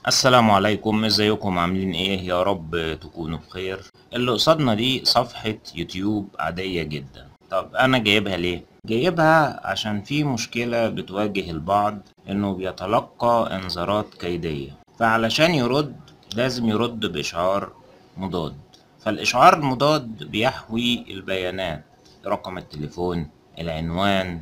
السلام عليكم ازيكم عاملين ايه يا رب تكونوا بخير اللي قصادنا دي صفحة يوتيوب عادية جدا طب انا جايبها ليه جايبها عشان في مشكلة بتواجه البعض انه بيتلقى انذارات كيدية فعلشان يرد لازم يرد باشعار مضاد فالاشعار المضاد بيحوي البيانات رقم التليفون العنوان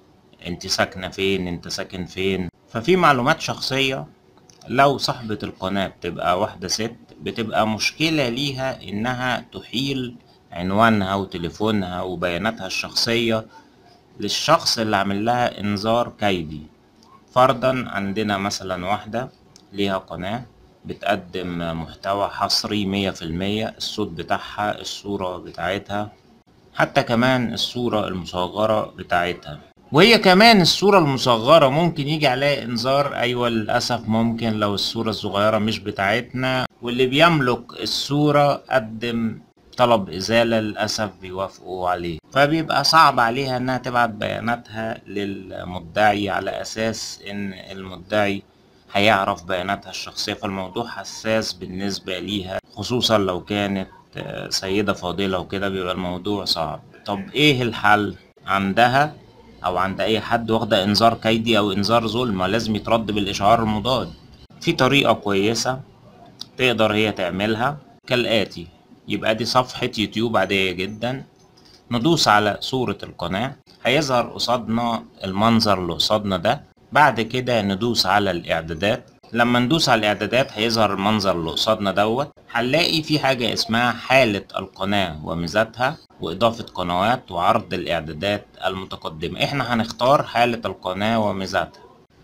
انت ساكنة فين انت ساكن فين ففي معلومات شخصية لو صاحبة القناة بتبقى واحدة ست بتبقى مشكلة ليها إنها تحيل عنوانها وتليفونها وبياناتها الشخصية للشخص اللي عامل لها إنذار كيدي فرضا عندنا مثلا واحدة ليها قناة بتقدم محتوى حصري مية في المية الصوت بتاعها الصورة بتاعتها حتى كمان الصورة المصغرة بتاعتها وهي كمان الصورة المصغرة ممكن يجي عليها انذار ايوه للأسف ممكن لو الصورة الصغيرة مش بتاعتنا واللي بيملك الصورة قدم طلب إزالة للأسف بيوافقوا عليه فبيبقى صعب عليها إنها تبعت بياناتها للمدعي على أساس إن المدعي هيعرف بياناتها الشخصية فالموضوع حساس بالنسبة ليها خصوصا لو كانت سيدة فاضلة وكده بيبقى الموضوع صعب طب إيه الحل عندها او عند اي حد واخده انذار كيدي او انذار ظلم لازم يترد بالاشعار المضاد في طريقه كويسه تقدر هي تعملها كالاتي يبقى دي صفحه يوتيوب عاديه جدا ندوس على صوره القناه هيظهر قصادنا المنظر اللي قصادنا ده بعد كده ندوس على الاعدادات لما ندوس على الاعدادات هيظهر المنظر اللي قصادنا دوت هنلاقي في حاجة اسمها حالة القناة وميزاتها وإضافة قنوات وعرض الإعدادات المتقدمة احنا هنختار حالة القناة وميزاتها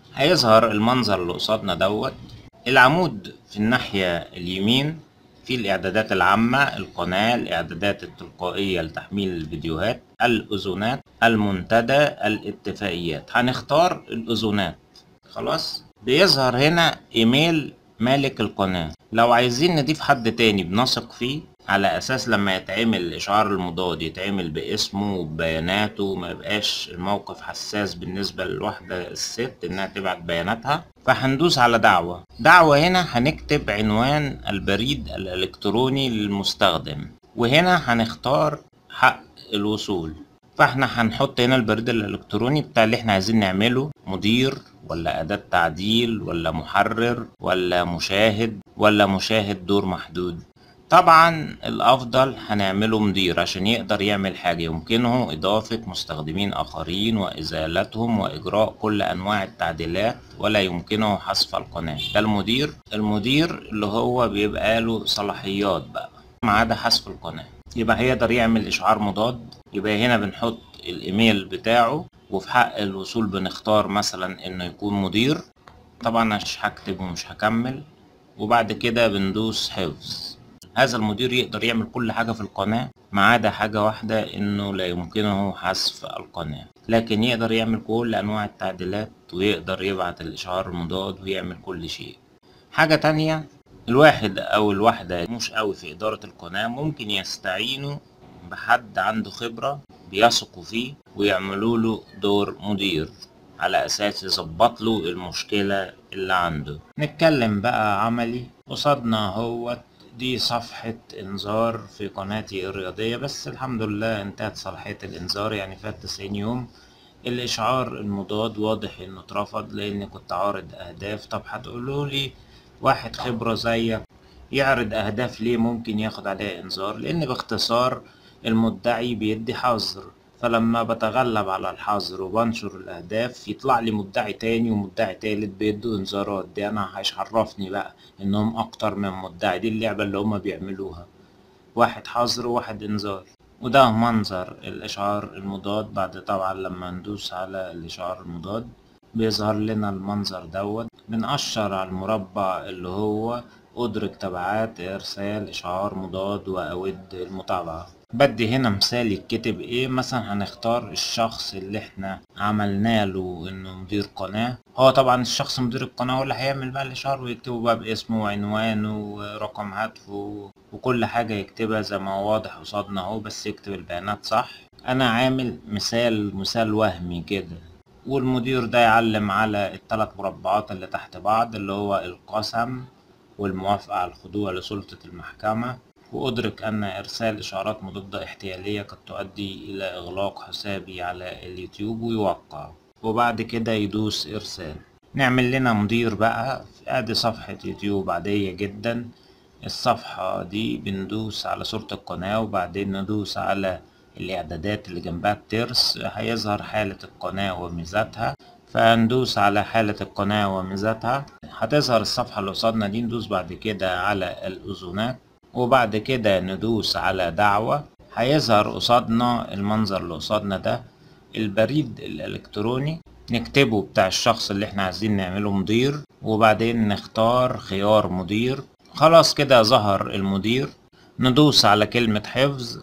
هيظهر المنظر اللي قصادنا دوت العمود في الناحية اليمين في الإعدادات العامة القناة الإعدادات التلقائية لتحميل الفيديوهات الأذونات المنتدى الاتفاقيات هنختار الأذونات خلاص بيظهر هنا ايميل مالك القناة لو عايزين نضيف حد تاني بنثق فيه على اساس لما يتعمل الاشعار المضاد يتعمل باسمه وبياناته ما يبقاش الموقف حساس بالنسبة للواحدة الست انها تبعت بياناتها فهندوس على دعوة دعوة هنا هنكتب عنوان البريد الالكتروني للمستخدم وهنا هنختار حق الوصول فاحنا هنحط هنا البريد الالكتروني بتاع اللي احنا عايزين نعمله مدير ولا أداة تعديل ولا محرر ولا مشاهد ولا مشاهد دور محدود طبعا الأفضل هنعمله مدير عشان يقدر يعمل حاجة يمكنه إضافة مستخدمين آخرين وإزالتهم وإجراء كل أنواع التعديلات ولا يمكنه حذف القناة ده المدير المدير اللي هو بيبقى له صلاحيات بقى ما عدا حذف القناة يبقى هيقدر يعمل إشعار مضاد يبقى هنا بنحط الإيميل بتاعه وفي حق الوصول بنختار مثلا انه يكون مدير طبعا مش هكتب ومش هكمل وبعد كده بندوس حفظ هذا المدير يقدر يعمل كل حاجة في القناة ما عدا حاجة واحدة انه لا يمكنه حذف القناة لكن يقدر يعمل كل انواع التعديلات ويقدر يبعت الاشعار المضاد ويعمل كل شيء حاجة تانية الواحد او الواحدة مش قوي في ادارة القناة ممكن يستعينوا بحد عنده خبرة بيثقوا فيه ويعملوا له دور مدير على اساس يظبط له المشكلة اللي عنده نتكلم بقى عملي قصادنا هو دي صفحة انذار في قناتي الرياضية بس الحمد لله انتهت صلاحية الانذار يعني فات تسعين يوم الاشعار المضاد واضح انه اترفض لاني كنت عارض اهداف طب هتقولوا لي واحد خبرة زيك يعرض اهداف ليه ممكن ياخد عليها انذار لان باختصار المدعي بيدي حظر فلما بتغلب على الحظر وبنشر الأهداف يطلع لي مدعي تاني ومدعي تالت بيدوا إنذارات دي أنا هيعرفني بقى إنهم أكتر من مدعي دي اللعبة اللي هما بيعملوها واحد حظر وواحد إنذار وده منظر الإشعار المضاد بعد طبعا لما ندوس على الإشعار المضاد بيظهر لنا المنظر دوت بنقشر على المربع اللي هو أدرك تبعات إرسال إشعار مضاد وأود المتابعة بدي هنا مثال يتكتب ايه مثلا هنختار الشخص اللي احنا عملنا له انه مدير قناة هو طبعا الشخص مدير القناة هو اللي هيعمل بقى الاشعار ويكتبه بقى باسمه وعنوانه ورقم هاتفه وكل حاجة يكتبها زي ما هو واضح قصادنا اهو بس يكتب البيانات صح انا عامل مثال مثال وهمي كده والمدير ده يعلم على الثلاث مربعات اللي تحت بعض اللي هو القسم والموافقة على الخضوع لسلطة المحكمة وأدرك أن إرسال إشعارات مضادة احتيالية قد تؤدي إلى إغلاق حسابي على اليوتيوب ويوقع وبعد كده يدوس إرسال نعمل لنا مدير بقى ادي صفحة يوتيوب عادية جدا الصفحة دي بندوس على صورة القناة وبعدين ندوس على الإعدادات اللي جنبها الترس هيظهر حالة القناة وميزاتها فندوس على حالة القناة وميزاتها هتظهر الصفحة اللي قصادنا دي ندوس بعد كده على الأذونات وبعد كده ندوس على دعوة هيظهر قصادنا المنظر اللي قصادنا ده البريد الإلكتروني نكتبه بتاع الشخص اللي احنا عايزين نعمله مدير وبعدين نختار خيار مدير خلاص كده ظهر المدير ندوس على كلمة حفظ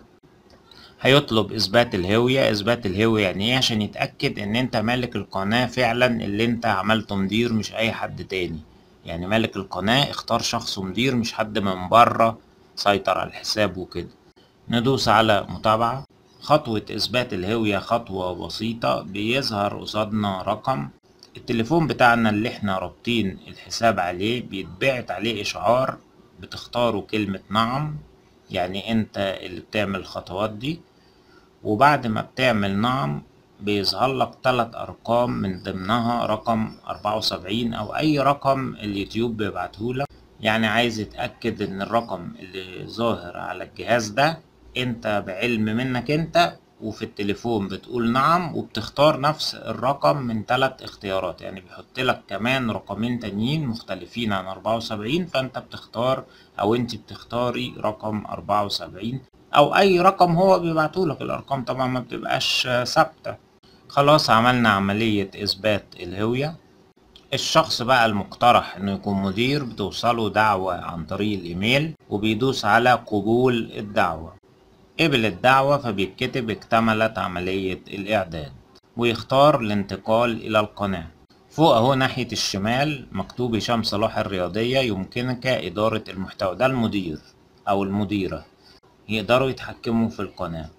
هيطلب اثبات الهوية اثبات الهوية يعني ايه عشان يتأكد ان انت مالك القناة فعلا اللي انت عملته مدير مش اي حد تاني يعني مالك القناة اختار شخص مدير مش حد من بره سيطر على الحساب وكده ندوس على متابعة خطوة إثبات الهوية خطوة بسيطة بيظهر قصادنا رقم التليفون بتاعنا اللي احنا رابطين الحساب عليه بيتبعت عليه إشعار بتختاروا كلمة نعم يعني انت اللي بتعمل الخطوات دي وبعد ما بتعمل نعم بيظهر لك تلات أرقام من ضمنها رقم أربعة وسبعين أو أي رقم اليوتيوب بيبعتهولك يعني عايز يتأكد إن الرقم اللي ظاهر على الجهاز ده انت بعلم منك انت وفي التليفون بتقول نعم وبتختار نفس الرقم من ثلاث اختيارات يعني بيحط لك كمان رقمين تانيين مختلفين عن 74 فانت بتختار او انت بتختاري رقم 74 او اي رقم هو بيبعتهولك الارقام طبعا ما بتبقاش ثابتة خلاص عملنا عملية اثبات الهوية الشخص بقى المقترح انه يكون مدير بتوصله دعوة عن طريق الايميل وبيدوس على قبول الدعوة قبل الدعوة فبيتكتب اكتملت عملية الإعداد ويختار الانتقال إلى القناة فوق أهو ناحية الشمال مكتوب هشام صلاح الرياضية يمكنك إدارة المحتوى ده المدير أو المديرة يقدروا يتحكموا في القناة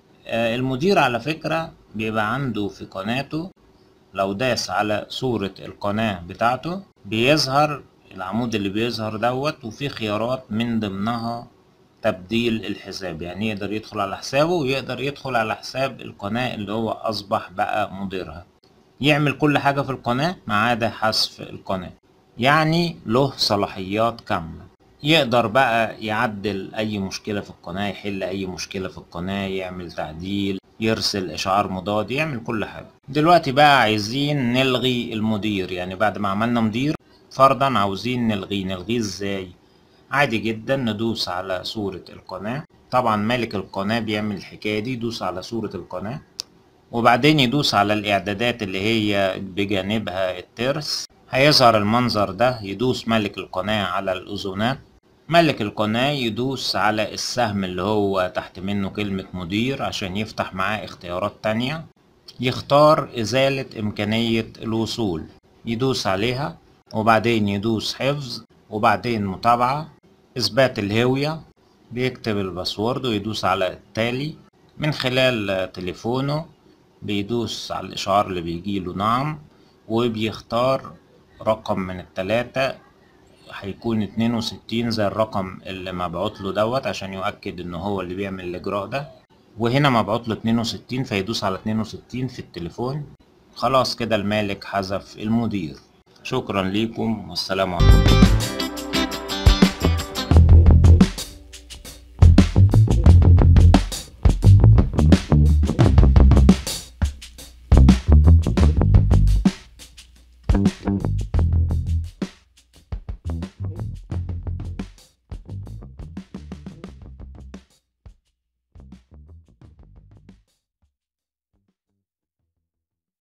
المدير على فكرة بيبقى عنده في قناته لو داس على صورة القناة بتاعته بيظهر العمود اللي بيظهر دوت وفي خيارات من ضمنها تبديل الحساب يعني يقدر يدخل على حسابه ويقدر يدخل على حساب القناة اللي هو أصبح بقى مديرها يعمل كل حاجة في القناة ما عدا حذف القناة يعني له صلاحيات كاملة يقدر بقى يعدل أي مشكلة في القناة يحل أي مشكلة في القناة يعمل تعديل يرسل إشعار مضاد يعمل كل حاجة دلوقتي بقى عايزين نلغي المدير يعني بعد ما عملنا مدير فرضا عاوزين نلغيه نلغيه ازاي عادي جدا ندوس على صورة القناة طبعا مالك القناة بيعمل الحكاية دي يدوس على صورة القناة وبعدين يدوس على الإعدادات اللي هي بجانبها الترس هيظهر المنظر ده يدوس مالك القناة على الأذونات مالك القناة يدوس على السهم اللي هو تحت منه كلمة مدير عشان يفتح معاه اختيارات تانية يختار إزالة إمكانية الوصول يدوس عليها وبعدين يدوس حفظ وبعدين متابعة إثبات الهوية بيكتب الباسورد ويدوس على التالي من خلال تليفونه بيدوس على الإشعار اللي بيجيله نعم وبيختار رقم من التلاتة هيكون اتنين وستين زي الرقم اللي مبعوت له دوت عشان يؤكد ان هو اللي بيعمل الاجراء ده وهنا مبعوت له اتنين وستين فيدوس على اتنين وستين في التليفون خلاص كده المالك حذف المدير شكرا ليكم والسلام عليكم